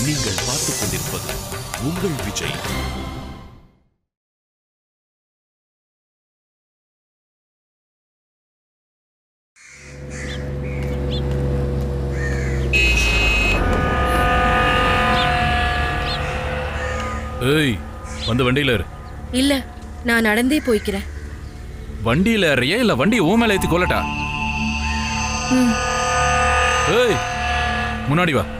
நீங்கள் பார்த்துக் கொண்டிருப்பது உங்கள் விஜய் ஏய் வந்து வண்டியில இரு இல்ல நான் நடந்தே போய்க்கிறேன் வண்டியில ஏறியா இல்ல வண்டி ஊ மேல ஏத்தி கொள்ளட்டா ஏய் முன்னாடி வா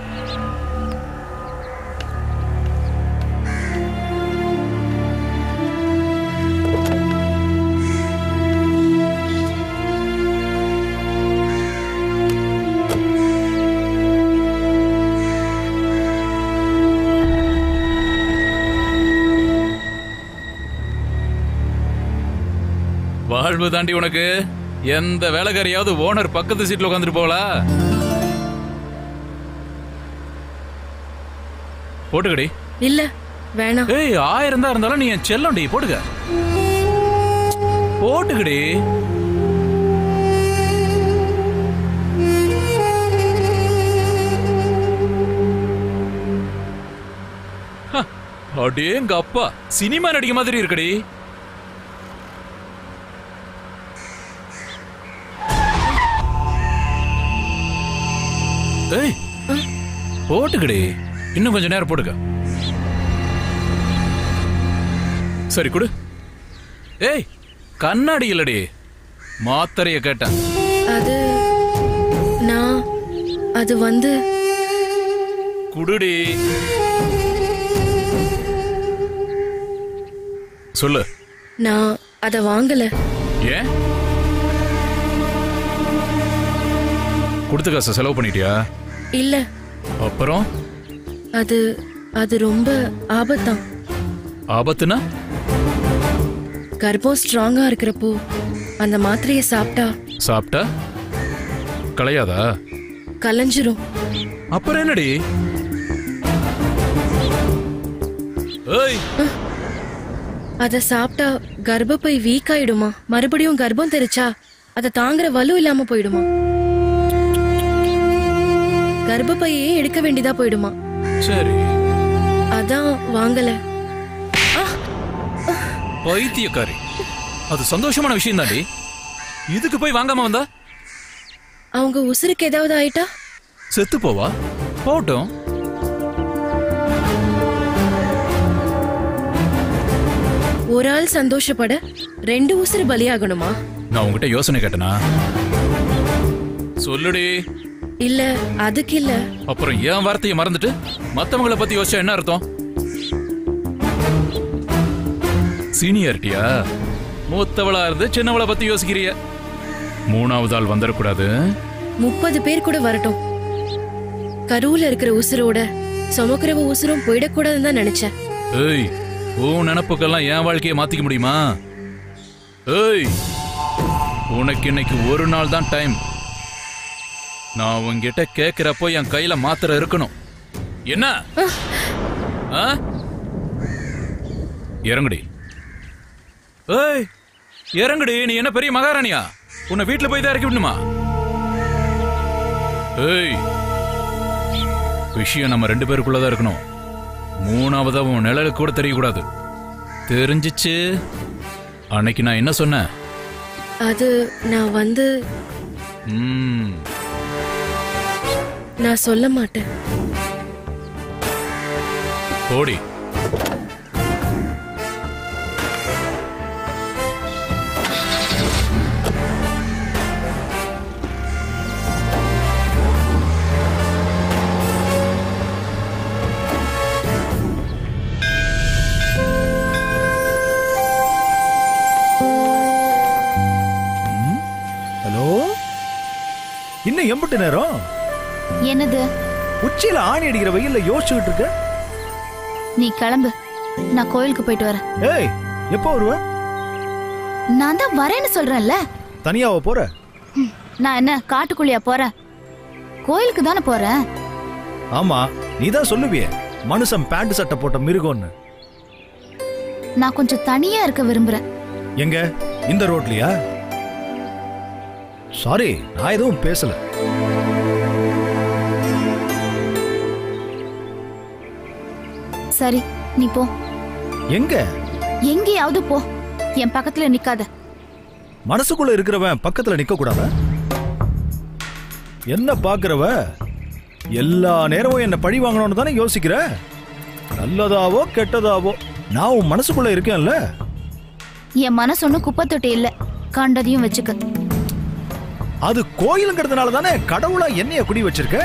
வாழ்வு தாண்டி உனக்கு எந்த வேலைக்காரியாவது ஓனர் பக்கத்து சீட்ல உட்காந்துட்டு போகலா போட்டுக்கடி இல்ல வேணாம் ஏய் ஆயிரம் தான் இருந்தாலும் நீ என் செல்லம்டி போட்டுக்க போட்டுக்கடி ஹ, அடேங்க அப்பா சினிமா நடிக்க மாதிரி இருக்குடி ஏய் போட்டுக்கடி இன்னும் கொஞ்ச நேரம் போட்டுக்க சரி கொடு ஏய் கண்ணாடி இல்லடி மாத்திரைய கேட்டேன் அது நான் அது வந்து குடுடி சொல்லு நான் அத வாங்கல ஏன் கொடுத்த காசை செலவு பண்ணிட்டியா இல்ல அப்புறம் அது அது ரொம்ப ஆபத்தாம் ஆபத்துனா கர்ப்பம் ஸ்ட்ராங்கா இருக்கிறப்போ அந்த மாத்திரையை சாப்பிட்டா சாப்பிட்டா களையாதா கலைஞ்சிரும் அப்புறம் என்னடி ஏய் அத சாப்பிட்டா கர்ப்பப்பை வீக் ஆயிடுமா மறுபடியும் கர்ப்பம் தெரிச்சா அத தாங்குற வலு இல்லாம போயிடுமா கர்ப்பப்பையே எடுக்க வேண்டியதா போயிடுமா சரி அதான் வாங்கல பைத்தியக்காரி அது சந்தோஷமான விஷயம் தாண்டி இதுக்கு போய் வாங்காம வந்தா அவங்க உசுருக்கு ஏதாவது ஆயிட்டா செத்து போவா போட்டும் ஒரு ஆள் சந்தோஷப்பட ரெண்டு உசுறு பலியாகணுமா நான் உங்ககிட்ட யோசனை கேட்டனா சொல்லுடி இல்ல அதுக்கு இல்ல அப்புறம் என் வார்த்தையை மறந்துட்டு மத்தவங்கள பத்தி யோசிச்சா என்ன அர்த்தம் சீனியாரிட்டியா மூத்தவளா இருந்து சின்னவளை பத்தி யோசிக்கிறிய மூணாவது ஆள் வந்துடக்கூடாது முப்பது பேர் கூட வரட்டும் கருவுல இருக்கிற உசுரோட சுமக்கிறவ உசுரும் போயிடக்கூடாதுன்னு தான் நினைச்சேன் ஏய் உன் நினப்புக்கெல்லாம் என் வாழ்க்கையை மாத்திக்க முடியுமா ஏய் உனக்கு இன்னைக்கு ஒரு நாள் தான் டைம் நான் உன்கிட்ட கேக்குறப்போ என் கையில மாத்திரை இருக்கணும் என்ன ஆ? இறங்குடி ஏய் இறங்குடி நீ என்ன பெரிய மகாராணியா உன்னை வீட்டுல போய் தான் இறக்கி விடணுமா ஏய் விஷயம் நம்ம ரெண்டு பேருக்குள்ளதான் இருக்கணும் மூணாவதா உன் நிழலுக்கு கூட தெரியக்கூடாது தெரிஞ்சிச்சு அன்னைக்கு நான் என்ன சொன்னேன் அது நான் வந்து ம், நான் சொல்ல மாட்டேன் போடி ஹலோ இன்னும் எம்பிட்டு நேரம் என்னது உச்சியில ஆணி அடிக்கிற வெயில்ல யோசிச்சுக்கிட்டு இருக்க நீ கிளம்பு நான் கோயிலுக்கு போயிட்டு வரேன் ஏய் எப்போ வருவ நான் தான் வரேன்னு சொல்றேன்ல தனியாவா போற ம், நான் என்ன காட்டுக்குள்ளியா போறேன் கோயிலுக்கு தானே போறேன் ஆமா நீ தான் சொல்லுவியே மனுஷன் பேண்ட் சட்டை போட்ட மிருகம்னு நான் கொஞ்சம் தனியா இருக்க விரும்புறேன் எங்க இந்த ரோட்லயா சாரி நான் எதுவும் பேசல சரி நீ போ எங்க எங்கேயாவது போ என் பக்கத்துல நிக்காத மனசுக்குள்ள இருக்கிறவன் பக்கத்துல நிக்க கூடாதா என்ன பாக்குறவ எல்லா நேரமும் என்ன பழி வாங்கணும்னு தானே யோசிக்கிற நல்லதாவோ கெட்டதாவோ நான் உன் மனசுக்குள்ள இருக்கேன்ல என் மனசு ஒன்னும் குப்பை தொட்டி இல்ல கண்டதையும் வச்சுக்க அது கோயிலுங்கிறதுனால தானே கடவுளா என்னைய குடி வச்சிருக்க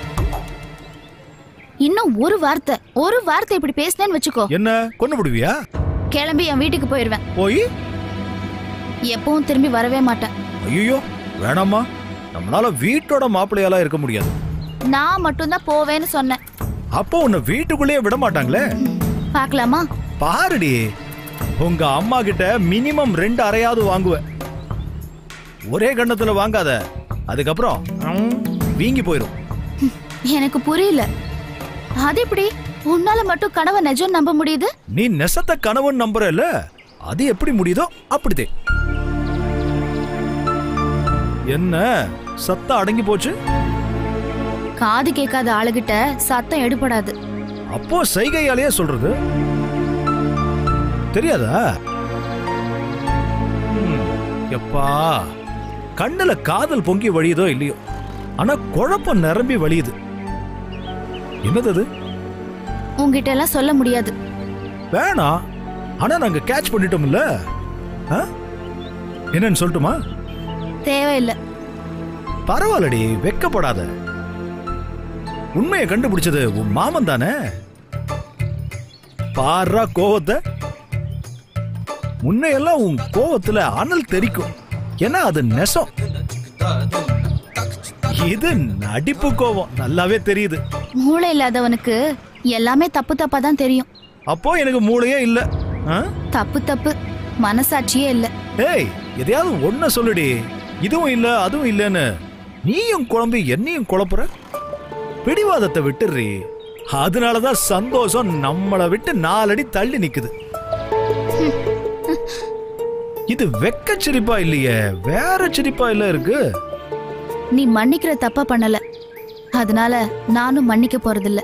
இன்னும் ஒரு வார்த்தை ஒரு வார்த்தை இப்படி பேசினேன்னு வச்சுக்கோ என்ன கொண்டு விடுவியா கிளம்பி என் வீட்டுக்கு போயிருவேன் போய் எப்பவும் திரும்பி வரவே மாட்டேன் ஐயோ வேணாமா நம்மளால வீட்டோட மாப்பிள்ளையாலாம் இருக்க முடியாது நான் மட்டும்தான் போவேன்னு சொன்னேன் அப்போ உன்னை வீட்டுக்குள்ளேயே விட மாட்டாங்களே பார்க்கலாமா பாருடி உங்க அம்மா கிட்ட மினிமம் ரெண்டு அறையாவது வாங்குவ ஒரே கண்ணத்துல வாங்காத அதுக்கப்புறம் ம், வீங்கி போயிரும் எனக்கு புரியல அது எப்படி உன்னால மட்டும் கனவை நிஜம் நம்ப முடியுது நீ நெசத்த கனவுன்னு நம்புறல்ல அது எப்படி முடியுதோ அப்படிதே என்ன சத்தம் அடங்கி போச்சு காது கேட்காத ஆளுகிட்ட சத்தம் எடுபடாது அப்போ சைகையாலேயே சொல்றது தெரியாதா ம், எப்பா கண்ணுல காதல் பொங்கி வழியுதோ இல்லையோ ஆனா குழப்பம் நிரம்பி வழியுது என்னது அது உங்ககிட்ட எல்லாம் சொல்ல முடியாது வேணாம் ஆனா நாங்க கேட்ச் பண்ணிட்டோம்ல ஆ? என்னன்னு சொல்லட்டுமா தேவையில்லை பரவாயில்லடி வெக்கப்படாத உண்மையை கண்டுபிடிச்சது உன் மாமன் தானே பாரா கோவத்தை முன்னையெல்லாம் உன் கோவத்துல அனல் தெரிக்கும் ஏன்னா அது நெசம் இது நடிப்பு கோவம் நல்லாவே தெரியுது மூளை இல்லாதவனுக்கு எல்லாமே தப்பு தப்பா தான் தெரியும் அப்போ எனக்கு மூளையே இல்ல ஆ? தப்பு தப்பு மனசாட்சியே இல்ல ஏய் எதையாவது ஒன்ன சொல்லுடி இதுவும் இல்ல அதுவும் இல்லன்னு நீயும் குழம்பி என்னையும் குழப்புற பிடிவாதத்தை விட்டுடுறி அதனாலதான் சந்தோஷம் நம்மளை விட்டு நாலடி தள்ளி நிக்குது இது வெக்க சிரிப்பா இல்லையே வேற சிரிப்பா இல்ல இருக்கு நீ மன்னிக்கிற தப்பா பண்ணல அதனால நானும் மன்னிக்க போறதில்ல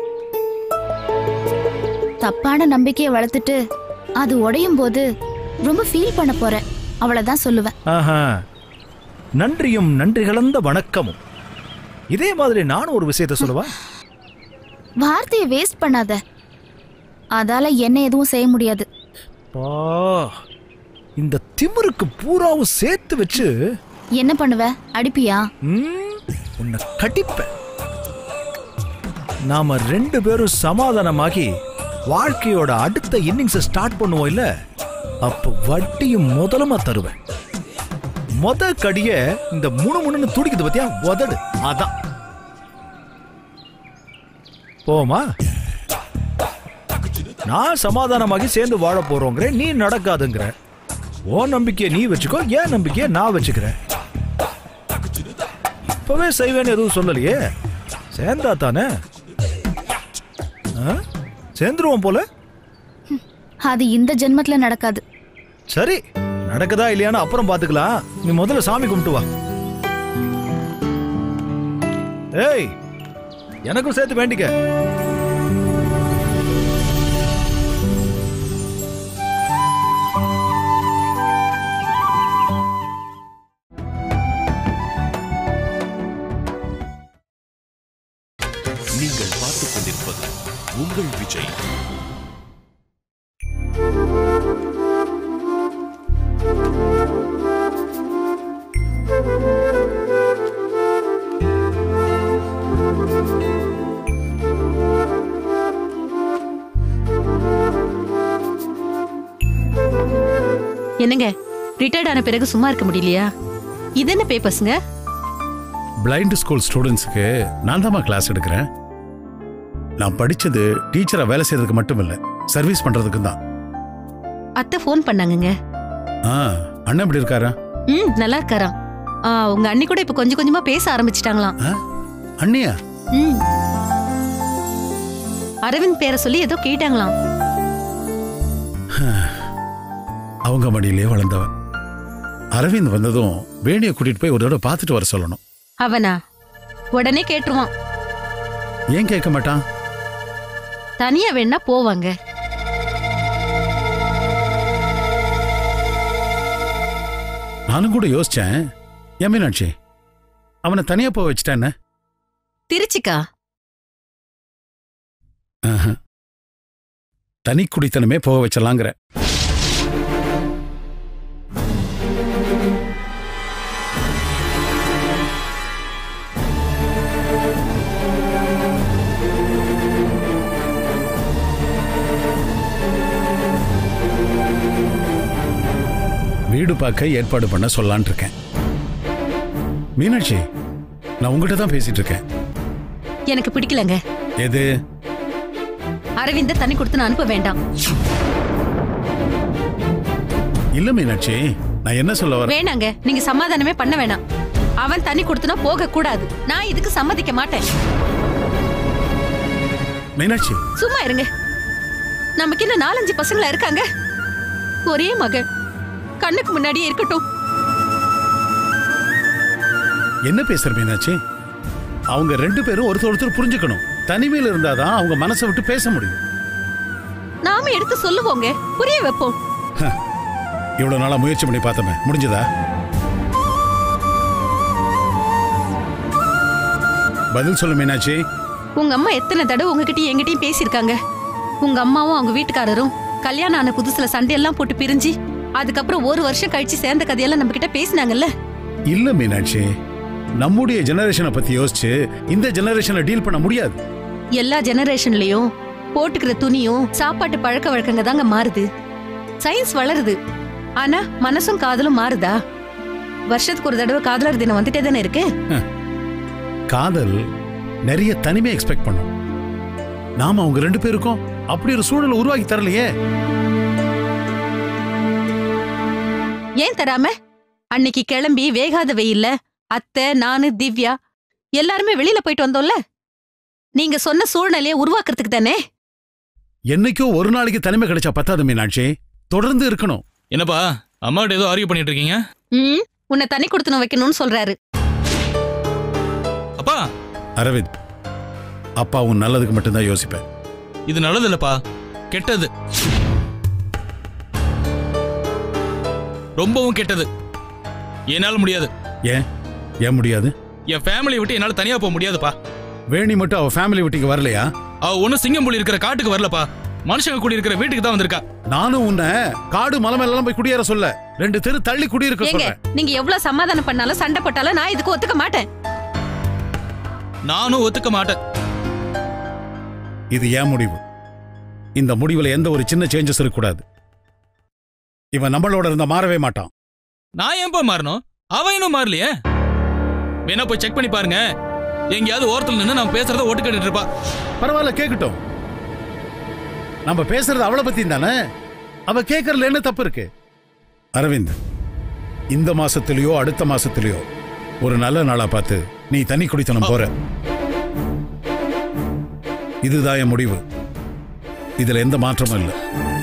தப்பான நம்பிக்கையை வளர்த்துட்டு அது உடையும் போது ரொம்ப ஃபீல் பண்ண போறேன் அவ்வளவுதான் சொல்லுவேன் ஆஹா நன்றியும் நன்றி கலந்த வணக்கமும் இதே மாதிரி நானும் ஒரு விஷயத்த சொல்லவா வார்த்தையை வேஸ்ட் பண்ணாத அதால என்ன எதுவும் செய்ய முடியாது பா இந்த திமிருக்கு பூராவும் சேர்த்து வச்சு என்ன பண்ணுவ அடிப்பியா ம், உன்னை கட்டிப்பேன் நாம ரெண்டு பேரும் சமாதானமாகி வாழ்க்கையோட அடுத்த இன்னிங்ஸ ஸ்டார்ட் பண்ணுவோம் இல்ல அப்ப வட்டியும் முதலுமா தருவேன் மொத கடிய இந்த முணு முணுன்னு துடிக்குது பத்தியா உதடு அதான் போமா நான் சமாதானமாகி சேர்ந்து வாழ போறோங்கிற நீ நடக்காதுங்கிற ஓ நம்பிக்கையை நீ வச்சுக்கோ ஏன் நம்பிக்கையை நான் வச்சுக்கிறேன் இப்பவே செய்வேன்னு எதுவும் சொல்லலையே சேர்ந்தா தானே ஆ? சேர்ந்துருவோம் போல அது இந்த ஜென்மத்துல நடக்காது சரி நடக்குதா இல்லையான்னு அப்புறம் பாத்துக்கலாம் நீ முதல்ல சாமி கும்பிட்டு வா ஏய் எனக்கும் சேர்த்து வேண்டிக்க நீங்கள் பார்த்துக் கொண்டிருப்பது உங்கள் விஜய் என்னங்க ரிட்டையர்ட் ஆன பிறகு சும்மா இருக்க முடியலையா இது என்ன பேப்பர்ஸ்ங்க பிளைண்ட் ஸ்கூல் ஸ்டூடெண்ட்ஸுக்கு நான் தாம்மா கிளாஸ் எடுக்கிறேன் நான் படிச்சது டீச்சரா வேலை செய்யறதுக்கு மட்டும் இல்ல சர்வீஸ் பண்றதுக்கும் தான் அத்தை ஃபோன் பண்ணாங்கங்க ஆ அண்ணன் எப்படி இருக்காரா ம் நல்லா இருக்காராம் ஆ, உங்க அண்ணி கூட இப்ப கொஞ்சம் கொஞ்சமா பேச ஆரம்பிச்சிட்டாங்களாம் ஆ? அண்ணியா ம் அரவிந்த் பேரை சொல்லி ஏதோ கேட்டாங்களாம் அவங்க மடியிலே வளர்ந்தவன் அரவிந்த் வந்ததும் வேணியை கூட்டிட்டு போய் ஒரு தடவை பார்த்துட்டு வர சொல்லணும் அவனா உடனே கேட்டுருவான் ஏன் கேட்க மாட்டான் தனியா வேணா போவாங்க நானும் கூட யோசிச்சேன் ஏன் மீனாட்சி அவனை தனியா போக வச்சுட்டா என்ன திருச்சிக்கா ஆஹா. தனி குடித்தனமே போக வச்சிடலாங்கிற வீடு பார்க்க ஏற்பாடு பண்ண சொல்லலான் இருக்கேன் மீனாட்சி நான் உங்ககிட்ட தான் பேசிட்டு இருக்கேன் எனக்கு பிடிக்கலங்க எது அரவிந்த தண்ணி கொடுத்து நான் அனுப்ப வேண்டாம் இல்ல மீனாட்சி நான் என்ன சொல்ல வரேன் வேணாங்க நீங்க சமாதானமே பண்ண வேணாம் அவன் தண்ணி கொடுத்துனா போக கூடாது நான் இதுக்கு சம்மதிக்க மாட்டேன் மீனாட்சி சும்மா இருங்க நமக்கு என்ன நாலஞ்சு பசங்களா இருக்காங்க ஒரே மகன் கண்ணுக்கு முன்னாடியே இருக்கட்டும் என்ன பேசுற மீனாட்சி அவங்க ரெண்டு பேரும் ஒருத்தர் ஒருத்தர் புரிஞ்சுக்கணும் தனிமையில இருந்தாதான் அவங்க மனசை விட்டு பேச முடியும் நாம எடுத்து சொல்லுவோங்க புரிய வைப்போம் இவ்வளவு நாளா முயற்சி பண்ணி பார்த்தோமே முடிஞ்சதா பதில் சொல்லு மீனாட்சி உங்க அம்மா எத்தனை தடவை உங்ககிட்டயும் என்கிட்டயும் பேசியிருக்காங்க உங்க அம்மாவும் அவங்க வீட்டுக்காரரும் கல்யாணம் ஆன புதுசுல சண்டையெல்லாம் போட்டு பிரிஞ்சு அதுக்கப்புறம் ஒரு வருஷம் கழிச்சு சேர்ந்த கதையெல்லாம் நம்ம கிட்ட பேசினாங்கல்ல இல்ல மீனாட்சி நம்முடைய ஜெனரேஷனை பத்தி யோசிச்சு இந்த ஜெனரேஷனை டீல் பண்ண முடியாது எல்லா ஜெனரேஷன்லயும் போட்டுக்கிற துணியும் சாப்பாட்டு பழக்க வழக்கங்க தாங்க மாறுது சயின்ஸ் வளருது ஆனா மனசும் காதலும் மாறுதா வருஷத்துக்கு ஒரு தடவை காதலர் தினம் வந்துட்டே தானே இருக்கு காதல் நிறைய தனிமை எக்ஸ்பெக்ட் பண்ணும் நாம அவங்க ரெண்டு பேருக்கும் அப்படி ஒரு சூழலை உருவாக்கி தரலையே ஏன் தராம அன்னைக்கு கிளம்பி வேகாத வெயில்ல அத்தை நானு திவ்யா எல்லாருமே வெளியில போயிட்டு வந்தோம்ல நீங்க சொன்ன சூழ்நிலையை உருவாக்குறதுக்கு தானே என்னைக்கோ ஒரு நாளைக்கு தனிமை கிடைச்சா பத்தாது மீனாட்சி தொடர்ந்து இருக்கணும் என்னப்பா அம்மாட்ட ஏதோ ஆர்கியூ பண்ணிட்டு இருக்கீங்க ம் உன்னை தண்ணி கொடுத்துன வைக்கணும்னு சொல்றாரு அப்பா அரவிந்த் அப்பா உன் நல்லதுக்கு மட்டும்தான் யோசிப்பேன் இது நல்லது இல்லப்பா கெட்டது ரொம்பவும் கெட்டது என்னால முடியாது ஏன் ஏன் முடியாது என் ஃபேமிலியை விட்டு என்னால தனியா போக முடியாதுப்பா வேணி மட்டும் அவ ஃபேமிலி வீட்டுக்கு வரலையா அவ ஒன்னும் சிங்கம்புலி இருக்கிற காட்டுக்கு வரலப்பா மனுஷங்க கூடி இருக்கிற வீட்டுக்கு தான் வந்திருக்கா நானும் உன்னை காடு மலை மேலாம் போய் குடியேற சொல்ல ரெண்டு தெரு தள்ளி குடியிருக்க ஏங்க சொல்றேன் நீங்க எவ்வளவு சமாதானம் பண்ணாலும் சண்டை போட்டாலும் நான் இதுக்கு ஒத்துக்க மாட்டேன் நானும் ஒத்துக்க மாட்டேன் இது ஏன் முடிவு இந்த முடிவுல எந்த ஒரு சின்ன சேஞ்சஸ் இருக்கக்கூடாது இவன் நம்மளோட இருந்த மாறவே மாட்டான் நான் ஏன்பா மாறணும் அவ இன்னும் மாறலையே வேணா போய் செக் பண்ணி பாருங்க எங்கேயாவது ஓரத்துல நின்று நம்ம பேசுறத ஓட்டு கேட்டுட்டு இருப்பா பரவாயில்ல கேட்கட்டும் நம்ம பேசுறது அவளை பத்தி தானே அவ கேட்கறதுல என்ன தப்பு இருக்கு அரவிந்த் இந்த மாசத்திலயோ அடுத்த மாசத்திலயோ ஒரு நல்ல நாளா பார்த்து நீ தண்ணி குடித்தனம் போற இதுதான் என் முடிவு இதுல எந்த மாற்றமும் இல்லை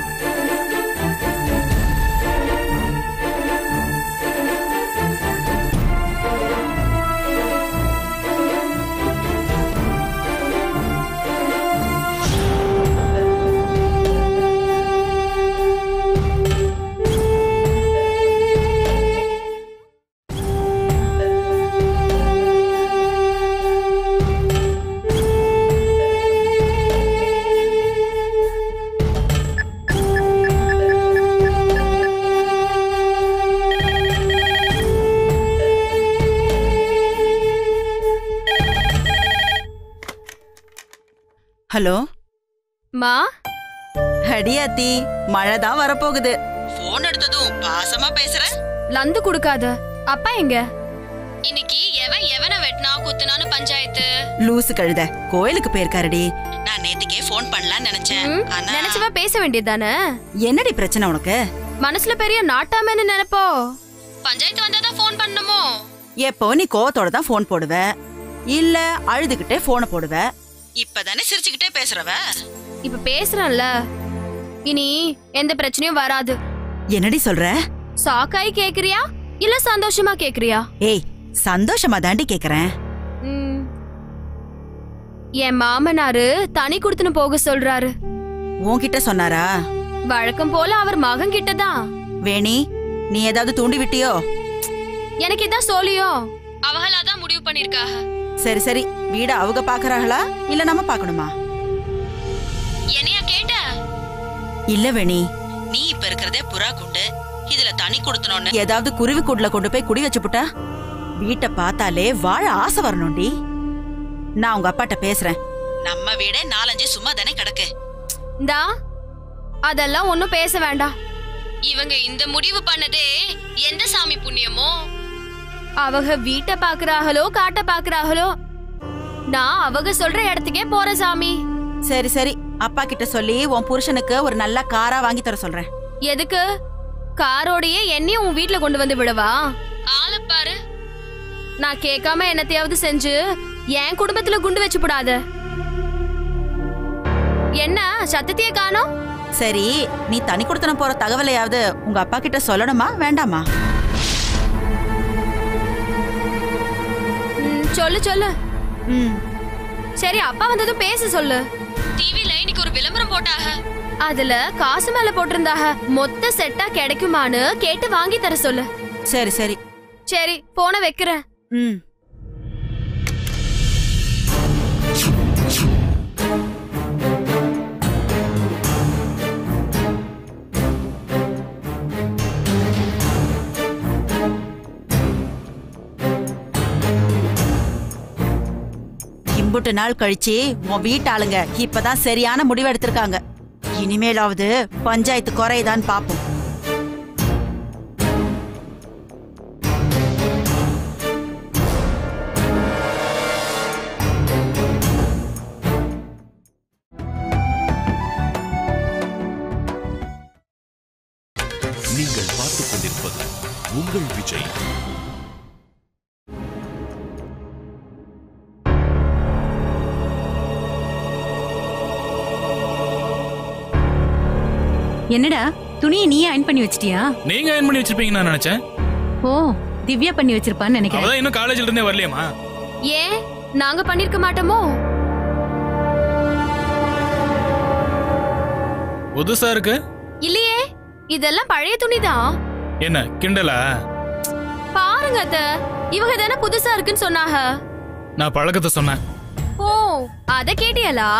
ஹலோ மா அடியாத்தி மழை தான் வரப்போகுது போன் எடுத்ததும் பாசமா பேசுற லந்து கொடுக்காத அப்பா எங்க இன்னைக்கு எவன் எவனை வெட்டினா குத்துனான்னு பஞ்சாயத்து லூசு கழுத கோயிலுக்கு போயிருக்காருடி நான் நேத்திக்கே போன் பண்ணலாம்னு நினைச்சேன் ஆனா நினைச்சவன் பேச வேண்டியதானே என்னடி பிரச்சனை உனக்கு மனசுல பெரிய நாட்டாமன்னு நினைப்போ பஞ்சாயத்து வந்தாதான் ஃபோன் பண்ணணுமோ எப்போ நீ கோவத்தோட தான் போன் போடுவ இல்ல அழுதுகிட்டே போனை போடுவ இப்பதானே சிரிச்சுக்கிட்டே பேசுறவ இப்ப பேசுறேன்ல இனி எந்த பிரச்சனையும் வராது என்னடி சொல்ற சாக்காய் கேக்குறியா இல்ல சந்தோஷமா கேக்குறியா? சந்தோஷமா கேக்குறியா? ஏய் சந்தோஷமா தாண்டி கேக்குறேன் ம், சந்தோஷமா கேக்குறேன். ஏய், சந்தோஷமா தாண்டி கேக்குறேன். ஏய், சந்தோஷமா தாண்டி கேக்குறேன். ஏய், சந்தோஷமா தாண்டி கேக்குறேன். ஏய், சந்தோஷமா தாண்டி கேக்குறேன். ம் என் மாமனாரு தனி கொடுத்துன்னு போக சொல்றாரு உன்கிட்ட சொன்னாரா வழக்கம் போல அவர் மகன் கிட்டதான் வேணி நீ ஏதாவது தூண்டி விட்டியோ எனக்கு இதான் சொல்லியோ அவங்களாதான் முடிவு பண்ணிருக்காக சரி சரி வீட அவங்க பாக்குறாங்களா இல்ல நம்ம பாக்கணுமா என்னையா கேட்ட இல்ல வேணி நீ இப்ப இருக்கிறதே புறா குண்டு இதுல தனி கொடுத்தனோன்னு ஏதாவது குருவி கூண்டுல கொண்டு போய் குடி வச்சு புட்டா வீட்டை பார்த்தாலே வாழ ஆசை வரணும்டி நான் உங்க அப்பாட்ட பேசுறேன் நம்ம வீடே நாலஞ்சு சும்மா தானே கிடக்கு இந்தா அதெல்லாம் ஒண்ணும் பேச வேண்டாம் இவங்க இந்த முடிவு பண்ணதே எந்த சாமி புண்ணியமோ அவங்க வீட்டை பாக்குறாங்களோ காட்ட பாக்குறாங்களோ நான் அவங்க சொல்ற இடத்துக்கே போறேன் சாமி சரி சரி அப்பா கிட்ட சொல்லி உன் புருஷனுக்கு ஒரு நல்ல காரா வாங்கி தர சொல்றேன் எதுக்கு காரோடையே என்னையும் உன் வீட்ல கொண்டு வந்து விடவா ஆளை பாரு நான் கேட்காம என்னத்தையாவது செஞ்சு என் குடும்பத்துல குண்டு வச்சு விடாத என்ன சத்தத்தையே காணோம் சரி நீ தனி கொடுத்தன போற தகவலையாவது உங்க அப்பா கிட்ட சொல்லணுமா வேண்டாமா ம், சொல்லு சொல்லு ம் சரி அப்பா வந்ததும் பேச சொல்லு டிவில இன்னைக்கு ஒரு விளம்பரம் போட்டாக அதுல காசு மேல போட்டிருந்தாக மொத்த செட்டா கிடைக்குமான்னு கேட்டு வாங்கி தர சொல்லு சரி சரி சரி போன வைக்கிறேன் ம் இம்புட்டு நாள் கழிச்சு உன் வீட்டாளுங்க இப்பதான் சரியான முடிவு எடுத்திருக்காங்க இனிமேலாவது பஞ்சாயத்து குறையுதான்னு பாப்போம் நீங்கள் பார்த்துக் கொண்டிருப்பது உங்கள் விஜய் என்னடா துணியை நீயே அயன் பண்ணி வச்சிட்டியா நீங்க அயன் பண்ணி வச்சிருப்பீங்கன்னு நான் நினைச்சேன் ஓ திவ்யா பண்ணி வச்சிருப்பான்னு நினைக்கிறேன் அவதான் இன்னும் காலேஜ்ல இருந்தே வரலையாமா ஏன் நாங்க பண்ணிருக்க மாட்டோமோ புதுசா இருக்கு இல்லையே இதெல்லாம் பழைய துணிதான் என்ன கிண்டலா பாருங்க அத்த இவங்க தானே புதுசா இருக்குன்னு சொன்னாங்க நான் பழக்கத்தை சொன்னேன் ஓ அத கேட்டியலா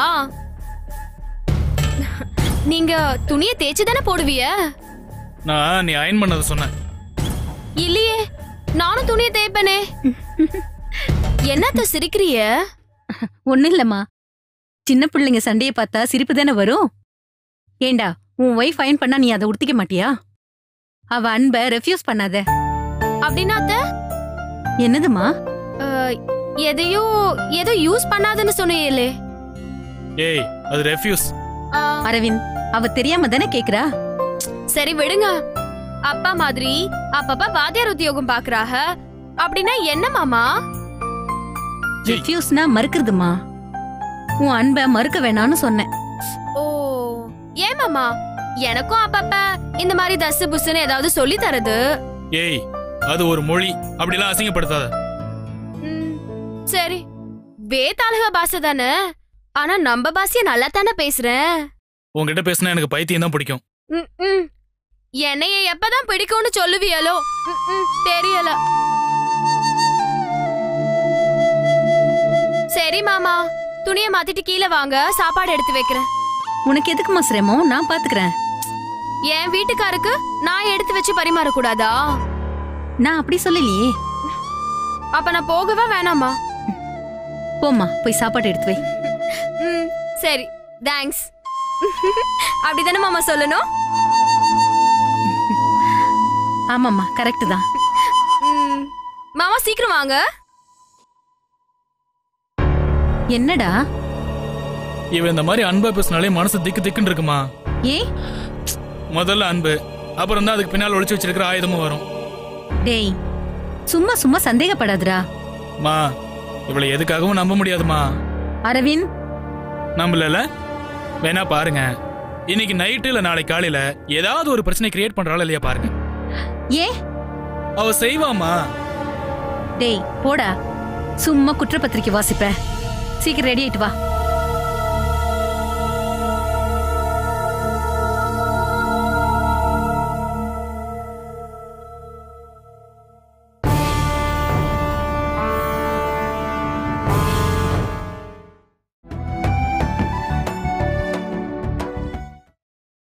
நீங்க துணியை தேய்ச்சு தானே போடுவிய நான் நீ அயன் பண்ணதை சொன்னேன் இல்லையே நானும் துணியை தேய்ப்பனே என்னத்த சிரிக்கிறிய ஒண்ணும் இல்லம்மா சின்ன பிள்ளைங்க சண்டையை பார்த்தா சிரிப்பு தானே வரும் ஏண்டா உன் ஒய்ஃப் அயன் பண்ணா நீ அதை உடுத்திக்க மாட்டியா அவ அன்பை ரெஃப்யூஸ் பண்ணாத அப்படின்னா அத்த என்னதுமா அஹ், எதையோ ஏதோ யூஸ் பண்ணாதுன்னு சொன்னீங்களே ஏய் அது ரெஃப்யூஸ் ஆ, அரவிந்த் அவ தெரியாம தானே கேக்குறா சரி விடுங்க அப்பா மாதிரி அப்பப்ப வாத்தியார் உத்தியோகம் பாக்குறாக அப்படின்னா என்ன மாமா ஏய். ரெஃப்யூஸ்னா மறுக்கிறதுமா உன் அன்பை மறுக்க வேணாம்னு சொன்னேன் ஓ ஏன் மாமா எனக்கும் அப்பப்ப இந்த மாதிரி தசு புசுன்னு ஏதாவது சொல்லி தரது ஏய் அது ஒரு மொழி அப்படிலாம் அசிங்கப்படுத்தாத ம், சரி வேதாளக பாசை தானே ஆனா நம்ம பாஷைய நல்லா தானே பேசுறேன் உன்கிட்ட பேசினா எனக்கு பைத்தியம் தான் பிடிக்கும் ம், ம். என்னைய எப்பதான் பிடிக்கும்னு சொல்லுவியலோ ம், ம், தெரியல சரி மாமா துணிய மாத்திட்டு கீழே வாங்க சாப்பாடு எடுத்து வைக்கிறேன் உனக்கு எதுக்குமா சிரமம் நான் பாத்துக்கிறேன் என் வீட்டுக்காருக்கு நான் எடுத்து வச்சு பரிமாற கூடாதா நான் அப்படி சொல்லலையே அப்ப நான் போகவா வேணாமா போம்மா போய் சாப்பாடு எடுத்து வை ம் சரி தேங்க்ஸ் அப்படிதானே மாமா சொல்லணும் ஆமாம்மா கரெக்ட் தான் ம், மாமா சீக்கிரம் வாங்க என்னடா இவன் இந்த மாதிரி அன்பா பேசினாலே மனசு திக்கு திக்குன்னு இருக்குமா ஏ முதல்ல அன்பு அப்புறம் தான் அதுக்கு பின்னால் ஒளிச்சு வச்சிருக்கிற ஆயுதமும் வரும் டேய் சும்மா சும்மா சந்தேகப்படாதடா மா இவளை எதுக்காகவும் நம்ப முடியாதுமா அரவிந்த் நம்பல வேணா பாருங்க இன்னைக்கு நைட்டு இல்ல நாளை காலையில ஏதாவது ஒரு பிரச்சனை கிரியேட் பண்றாள் இல்லையா பாருங்க ஏ அவ செய்வாமா டேய் போடா சும்மா குற்றப்பத்திரிக்கை வாசிப்ப சீக்கிரம் ரெடி ஆயிட்டு வா